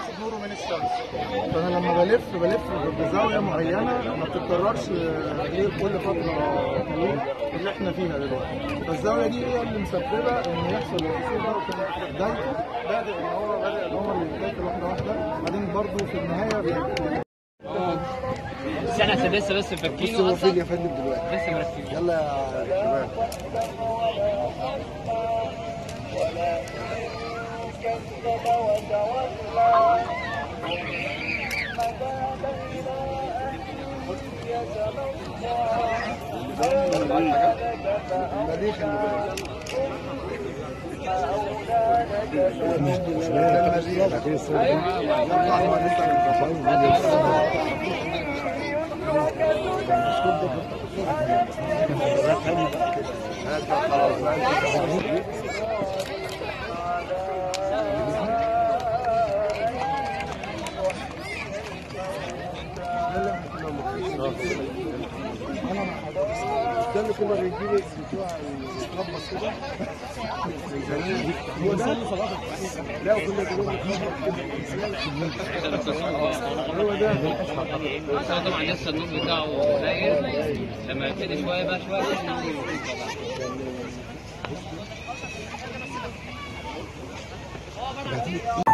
نوره من الشمس فانا لما بلف بلف بزاويه معينه ما بتتكررش غير كل فتره طويله اللي احنا فيها دلوقتي فالزاويه دي هي اللي مسببه ان يحصل الفصول ده وكان بدايته بادئ ان هو بدا ان هو يتاكل واحده واحده بعدين برضه في النهايه بي- بس احنا عشان لسه بس فاكينه بص هو فين اصلا يا فندم دلوقتي لسه مركبين يلا يا شباب المدينة خلي بالك. ده اللي كنا بنجيب بتوع الربص كده هو ده اللي صلاح لا وكنا بنقول هو ده بس هو طبعا لسه النور بتاعه قليل لما يبتدي شويه بقى شويه بعتلي